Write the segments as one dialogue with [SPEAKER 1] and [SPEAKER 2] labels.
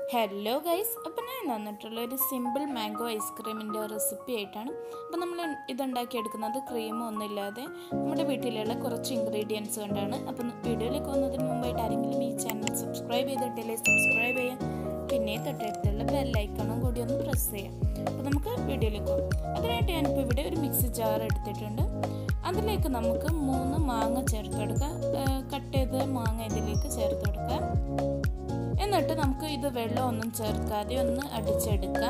[SPEAKER 1] hello guys അപ്പം ഞാൻ തന്നിട്ടുള്ള ഒരു സിമ്പിൾ മാംഗോ ഐസ്ക്രീമിൻ്റെ റെസിപ്പി ആയിട്ടാണ് അപ്പം നമ്മൾ ഇതുണ്ടാക്കിയെടുക്കുന്നത് ക്രീം ഒന്നുമില്ലാതെ നമ്മുടെ വീട്ടിലുള്ള കുറച്ച് ഇൻഗ്രീഡിയൻസ് കൊണ്ടാണ് അപ്പം വീഡിയോയിലേക്ക് പോകുന്നതിന് മുമ്പായിട്ട് ആരെങ്കിലും ഈ ചാനൽ സബ്സ്ക്രൈബ് ചെയ്തിട്ടില്ലേ സബ്സ്ക്രൈബ് ചെയ്യാം പിന്നെ തൊട്ടടുത്തുള്ള ബെല്ലൈക്കണും കൂടി ഒന്ന് പ്രസ് ചെയ്യാം അപ്പോൾ നമുക്ക് വീഡിയോയിലേക്ക് പോകാം അതിനായിട്ട് ഞാനിപ്പോൾ ഇവിടെ ഒരു മിക്സി ജാർ എടുത്തിട്ടുണ്ട് അതിലേക്ക് നമുക്ക് മൂന്ന് മാങ്ങ ചേർത്ത് കൊടുക്കാം കട്ട് ചെയ്ത് മാങ്ങ ഇതിലേക്ക് ചേർത്ത് കൊടുക്കാം എന്നിട്ട് നമുക്ക് ഇത് വെള്ളമൊന്നും ചേർക്കാതെ ഒന്ന് അടിച്ചെടുക്കാം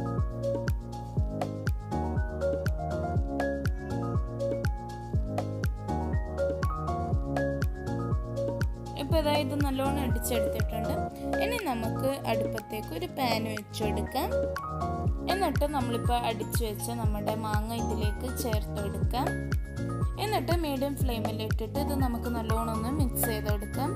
[SPEAKER 1] ഇപ്പോൾ ഇതായത് നല്ലോണം അടിച്ചെടുത്തിട്ടുണ്ട് ഇനി നമുക്ക് അടുപ്പത്തേക്ക് ഒരു പാൻ വെച്ചെടുക്കാം എന്നിട്ട് നമ്മളിപ്പോൾ അടിച്ചു വെച്ച നമ്മുടെ മാങ്ങ ഇതിലേക്ക് ചേർത്ത് കൊടുക്കാം എന്നിട്ട് മീഡിയം ഫ്ലെയിമിൽ ഇട്ടിട്ട് ഇത് നമുക്ക് നല്ലോണം ഒന്ന് മിക്സ് ചെയ്ത് കൊടുക്കാം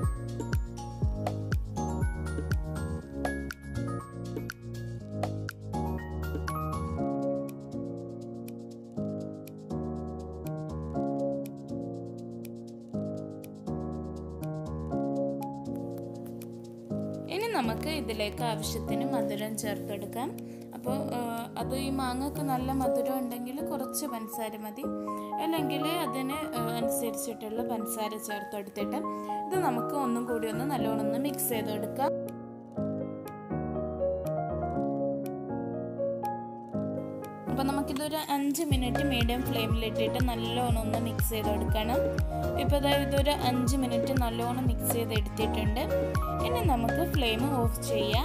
[SPEAKER 1] ഇനി നമുക്ക് ഇതിലേക്ക് ആവശ്യത്തിന് മധുരം ചേർത്തെടുക്കാം അപ്പോൾ അത് ഈ മാങ്ങക്ക് നല്ല മധുരം ഉണ്ടെങ്കിൽ കുറച്ച് പഞ്ചസാര മതി അല്ലെങ്കിൽ അതിന് അനുസരിച്ചിട്ടുള്ള പഞ്ചസാര ചേർത്തെടുത്തിട്ട് ഇത് നമുക്ക് ഒന്നും കൂടി ഒന്ന് നല്ലോണം ഒന്ന് മിക്സ് ചെയ്തെടുക്കാം അപ്പോൾ നമുക്കിതൊരു അഞ്ച് മിനിറ്റ് മീഡിയം ഫ്ലെയിമിൽ ഇട്ടിട്ട് നല്ലോണം ഒന്ന് മിക്സ് ചെയ്തെടുക്കണം ഇപ്പോൾ അതായത് ഇതൊരു അഞ്ച് മിനിറ്റ് നല്ലോണം മിക്സ് ചെയ്ത് എടുത്തിട്ടുണ്ട് ഇനി നമുക്ക് ഫ്ലെയിം ഓഫ് ചെയ്യാം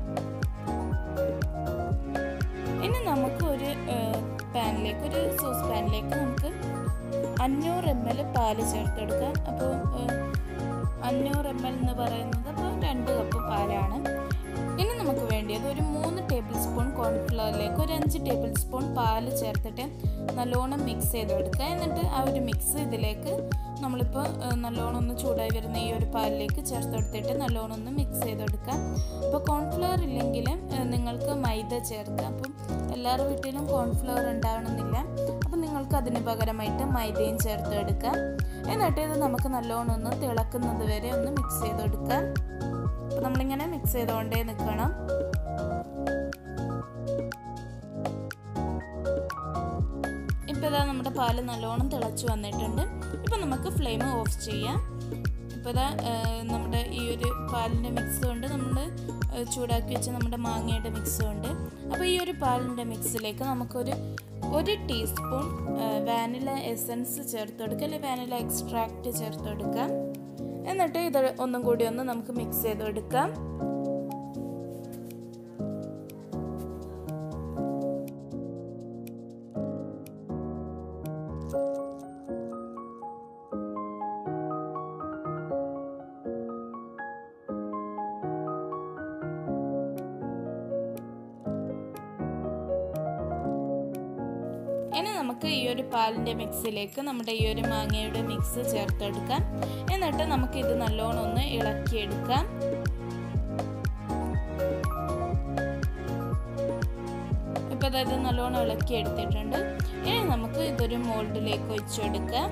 [SPEAKER 1] ഇനി നമുക്ക് ഒരു പാനിലേക്ക് ഒരു സോസ് പാനിലേക്ക് നമുക്ക് അഞ്ഞൂറ് എം എൽ പാല് ചേർത്തെടുക്കാം അപ്പോൾ അഞ്ഞൂറ് എം എൽ എന്ന് പറയുന്നത് അപ്പോൾ രണ്ട് കപ്പ് പാലാണ് ഇനി നമുക്ക് വേണ്ടിയത് ഒരു മൂന്ന് ടേബിൾ സ്പൂൺ കോൺഫ്ലവറിലേക്ക് ഒരു അഞ്ച് ടേബിൾ സ്പൂൺ പാല് ചേർത്തിട്ട് നല്ലോണം മിക്സ് ചെയ്തെടുക്കുക എന്നിട്ട് ആ ഒരു മിക്സ് ഇതിലേക്ക് നമ്മളിപ്പോൾ നല്ലോണം ഒന്ന് ചൂടായി വരുന്ന ഈ ഒരു പാലിലേക്ക് ചേർത്തെടുത്തിട്ട് നല്ലോണം ഒന്ന് മിക്സ് ചെയ്തെടുക്കുക അപ്പോൾ കോൺഫ്ലവർ ഇല്ലെങ്കിൽ നിങ്ങൾക്ക് മൈദ ചേർക്കുക അപ്പം എല്ലാവരുടെ വീട്ടിലും കോൺഫ്ലവർ ഉണ്ടാവണമെന്നില്ല അപ്പം നിങ്ങൾക്ക് അതിന് പകരമായിട്ട് മൈദയും ചേർത്ത് എടുക്കാം എന്നിട്ട് ഇത് നമുക്ക് നല്ലോണം ഒന്ന് തിളക്കുന്നത് വരെ ഒന്ന് മിക്സ് ചെയ്തെടുക്കാം അപ്പം നമ്മളിങ്ങനെ മിക്സ് ചെയ്തുകൊണ്ടേ നിൽക്കണം ഇപ്പോൾ ഇതാ നമ്മുടെ പാല് നല്ലോണം തിളച്ച് വന്നിട്ടുണ്ട് ഇപ്പം നമുക്ക് ഫ്ലെയിം ഓഫ് ചെയ്യാം ഇപ്പോൾ ഇതാ നമ്മുടെ ഈ ഒരു പാലിൻ്റെ മിക്സ് കൊണ്ട് നമ്മൾ ചൂടാക്കി വെച്ച നമ്മുടെ മാങ്ങയുടെ മിക്സ് ഉണ്ട് അപ്പോൾ ഈ ഒരു പാലിൻ്റെ മിക്സിലേക്ക് നമുക്കൊരു ഒരു ടീസ്പൂൺ വാനില എസൻസ് ചേർത്ത് കൊടുക്കുക അല്ലെങ്കിൽ വാനില എക്സ്ട്രാക്റ്റ് ചേർത്ത് കൊടുക്കാം എന്നിട്ട് ഇത് ഒന്നും കൂടി ഒന്ന് നമുക്ക് മിക്സ് ചെയ്ത് എടുക്കാം ഇനി നമുക്ക് ഈ ഒരു പാലിൻ്റെ മിക്സിലേക്ക് നമ്മുടെ ഈ ഒരു മാങ്ങയുടെ മിക്സ് ചേർത്തെടുക്കാം എന്നിട്ട് നമുക്ക് ഇത് നല്ലോണം ഒന്ന് ഇളക്കിയെടുക്കാം ഇപ്പം അതായത് നല്ലോണം ഇളക്കി എടുത്തിട്ടുണ്ട് ഇനി നമുക്ക് ഇതൊരു മോൾഡിലേക്ക് ഒഴിച്ചെടുക്കാം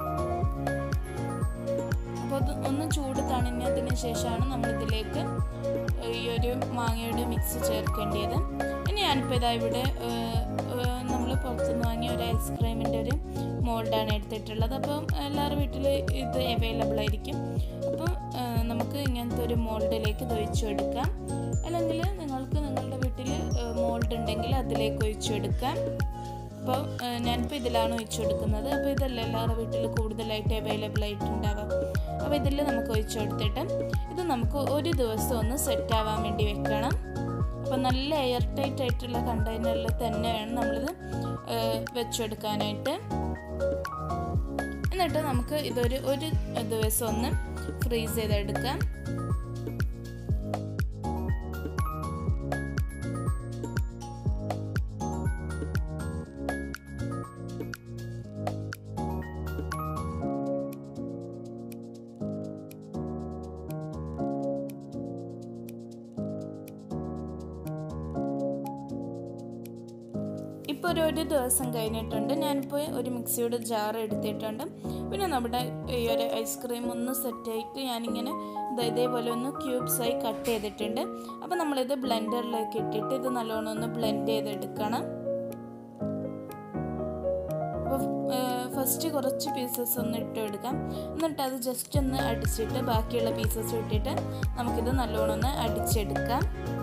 [SPEAKER 1] അപ്പോൾ അത് ഒന്ന് ചൂട് തണിഞ്ഞതിന് ശേഷമാണ് നമ്മൾ ഇതിലേക്ക് ഈ ഒരു മാങ്ങയുടെ മിക്സ് ചേർക്കേണ്ടത് ഇനി ഞാനിപ്പോൾ ഇതാ ഇവിടെ നമ്മൾ പുറത്തുനിന്ന് വാങ്ങിയ ഒരു ഐസ്ക്രീമിൻ്റെ ഒരു മോൾഡാണ് എടുത്തിട്ടുള്ളത് അപ്പം എല്ലാവരുടെ വീട്ടിൽ ഇത് അവൈലബിൾ ആയിരിക്കും അപ്പോൾ നമുക്ക് ഇങ്ങനത്തെ ഒരു മോൾഡിലേക്ക് ഇത് ഒഴിച്ചെടുക്കാം അല്ലെങ്കിൽ നിങ്ങൾക്ക് നിങ്ങളുടെ വീട്ടിൽ മോൾഡ് ഉണ്ടെങ്കിൽ അതിലേക്ക് ഒഴിച്ചെടുക്കാം അപ്പോൾ ഞാനിപ്പോൾ ഇതിലാണ് ഒഴിച്ചെടുക്കുന്നത് അപ്പോൾ ഇതല്ല എല്ലാവരുടെ വീട്ടിൽ കൂടുതലായിട്ട് അവൈലബിൾ ആയിട്ടുണ്ടാവാം അപ്പോൾ ഇതിൽ നമുക്ക് ഒഴിച്ചെടുത്തിട്ട് ഇത് നമുക്ക് ഒരു ദിവസം ഒന്ന് സെറ്റ് ആവാൻ വേണ്ടി വെക്കണം അപ്പോൾ നല്ല എയർ ടൈറ്റ് ആയിട്ടുള്ള കണ്ടെയ്നറിൽ തന്നെ വേണം നമ്മളിത് വെച്ചെടുക്കാനായിട്ട് എന്നിട്ട് നമുക്ക് ഇതൊരു ഒരു ദിവസം ഒന്ന് ഫ്രീസ് ചെയ്തെടുക്കാം ഇപ്പോൾ ഒരു ഒരു ദിവസം കഴിഞ്ഞിട്ടുണ്ട് ഞാനിപ്പോൾ ഒരു മിക്സിയുടെ ജാർ എടുത്തിട്ടുണ്ട് പിന്നെ നമ്മുടെ ഈ ഒരു ഐസ്ക്രീം ഒന്ന് സെറ്റായിട്ട് ഞാനിങ്ങനെ ദാ ഇതേപോലെ ഒന്ന് ക്യൂബ്സായി കട്ട് ചെയ്തിട്ടുണ്ട് അപ്പോൾ നമ്മളിത് ബ്ലെൻഡറിലേക്ക് ഇട്ടിട്ട് ഇത് നല്ലോണം ഒന്ന് ബ്ലെൻഡ് ചെയ്തെടുക്കണം അപ്പോൾ ഫസ്റ്റ് കുറച്ച് പീസസ് ഒന്ന് ഇട്ട് എടുക്കാം എന്നിട്ട് അത് ജസ്റ്റ് ഒന്ന് അടിച്ചിട്ട് ബാക്കിയുള്ള പീസസ് ഇട്ടിട്ട് നമുക്കിത് നല്ലോണം ഒന്ന് അടിച്ചെടുക്കാം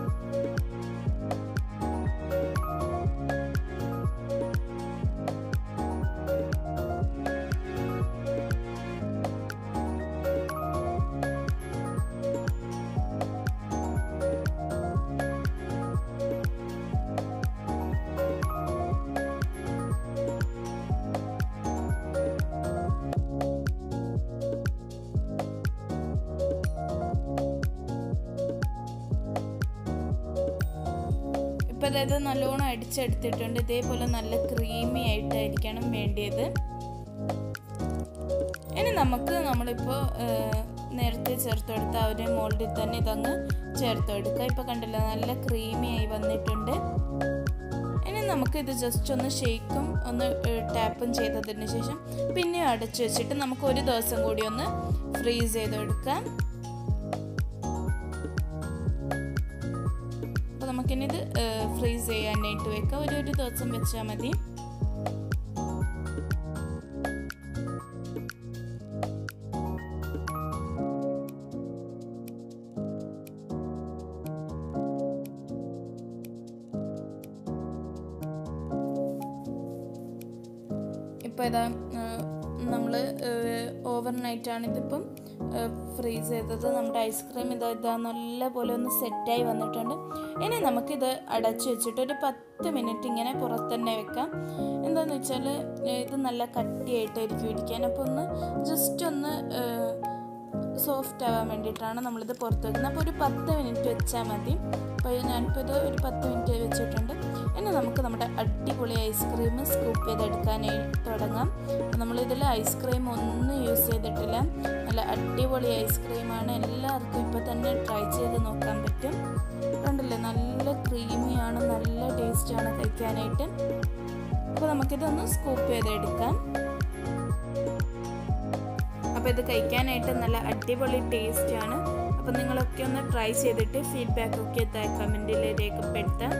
[SPEAKER 1] ഇപ്പം അതായത് നല്ലോണം അടിച്ചെടുത്തിട്ടുണ്ട് ഇതേപോലെ നല്ല ക്രീമി ആയിട്ടായിരിക്കണം വേണ്ടിയത് ഇനി നമുക്ക് നമ്മളിപ്പോൾ നേരത്തെ ചേർത്തെടുത്ത ആ ഒരു മോൾഡിൽ തന്നെ ഇതങ്ങ് ചേർത്തെടുക്കുക ഇപ്പോൾ കണ്ടില്ല നല്ല ക്രീമി ആയി വന്നിട്ടുണ്ട് ഇനി നമുക്ക് ഇത് ജസ്റ്റ് ഒന്ന് ഷെയ്ക്കും ഒന്ന് ടാപ്പും ചെയ്തതിന് ശേഷം പിന്നെയും അടച്ചു വെച്ചിട്ട് നമുക്ക് ഒരു ദിവസം കൂടി ഒന്ന് ഫ്രീസ് ചെയ്തെടുക്കാം അപ്പോൾ നമുക്കിനി ഇത് ഫ്രീസ് ചെയ്യാനായിട്ട് വെക്കാം ഒരു ഒരു ദിവസം വെച്ചാൽ മതി ഇപ്പോൾ ഇതാ നമ്മൾ ഓവർ നൈറ്റാണ് ഇതിപ്പം ഫ്രീസ് ചെയ്തത് നമ്മുടെ ഐസ്ക്രീം ഇതാ ഇതാ നല്ല പോലെ ഒന്ന് സെറ്റായി വന്നിട്ടുണ്ട് ഇനി നമുക്കിത് അടച്ചു വെച്ചിട്ട് ഒരു പത്ത് മിനിറ്റ് ഇങ്ങനെ പുറത്ത് തന്നെ വെക്കാം എന്താണെന്ന് വെച്ചാൽ ഇത് നല്ല കട്ടിയായിട്ടായിരിക്കും ഇരിക്കാൻ അപ്പോൾ ഒന്ന് ജസ്റ്റ് ഒന്ന് സോഫ്റ്റ് ആവാൻ വേണ്ടിയിട്ടാണ് നമ്മളിത് പുറത്ത് വെക്കുന്നത് അപ്പോൾ ഒരു പത്ത് മിനിറ്റ് വെച്ചാൽ മതി അപ്പോൾ ഞാനിപ്പോൾ ഇത് ഒരു പത്ത് മിനിറ്റ് വെച്ചിട്ടുണ്ട് ഇനി നമുക്ക് നമ്മുടെ അടിപൊളി ഐസ്ക്രീം സ്കൂപ്പ് ചെയ്തെടുക്കാനായി തുടങ്ങാം നമ്മളിതിൽ ഐസ്ക്രീം ഒന്നും യൂസ് ചെയ്തിട്ടില്ല നല്ല അടിപൊളി ഐസ്ക്രീമാണ് എല്ലാവർക്കും ഇപ്പോൾ തന്നെ ട്രൈ ചെയ്ത് നോക്കാൻ പറ്റും കണ്ടില്ലേ നല്ല ക്രീമിയാണ് നല്ല ടേസ്റ്റാണ് കഴിക്കാനായിട്ട് അപ്പോൾ നമുക്കിതൊന്ന് സ്കൂപ്പ് ചെയ്തെടുക്കാം അപ്പോൾ ഇത് കഴിക്കാനായിട്ട് നല്ല അടിപൊളി ടേസ്റ്റ് ആണ് അപ്പോൾ നിങ്ങളൊക്കെ ഒന്ന് ട്രൈ ചെയ്തിട്ട് ഫീഡ്ബാക്ക് ഒക്കെ കമൻറ്റിൽ രേഖപ്പെടുത്താം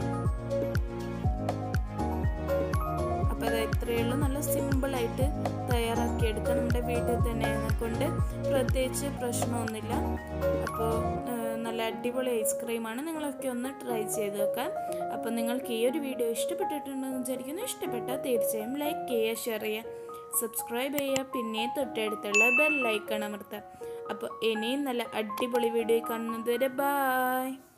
[SPEAKER 1] അപ്പോൾ അത് ഇത്രയേ ഉള്ളൂ നല്ല സിമ്പിളായിട്ട് തയ്യാറാക്കി എടുക്കാം നമ്മുടെ വീട്ടിൽ തന്നെ കൊണ്ട് പ്രത്യേകിച്ച് പ്രശ്നമൊന്നുമില്ല അപ്പോൾ നല്ല അടിപൊളി ഐസ്ക്രീമാണ് നിങ്ങളൊക്കെ ഒന്ന് ട്രൈ ചെയ്ത് നോക്കാം അപ്പോൾ നിങ്ങൾക്ക് ഈ ഒരു വീഡിയോ ഇഷ്ടപ്പെട്ടിട്ടുണ്ടെന്ന് വിചാരിക്കുന്നു ഇഷ്ടപ്പെട്ടാൽ തീർച്ചയായും ലൈക്ക് ചെയ്യുക ഷെയർ ചെയ്യുക സബ്സ്ക്രൈബ് ചെയ്യുക പിന്നെ തൊട്ടടുത്തുള്ള ബെൽ ലൈക്കൺ അമർത്തുക അപ്പോൾ ഇനിയും നല്ല അടിപൊളി വീഡിയോ കാണുന്നത് വരെ ബായ്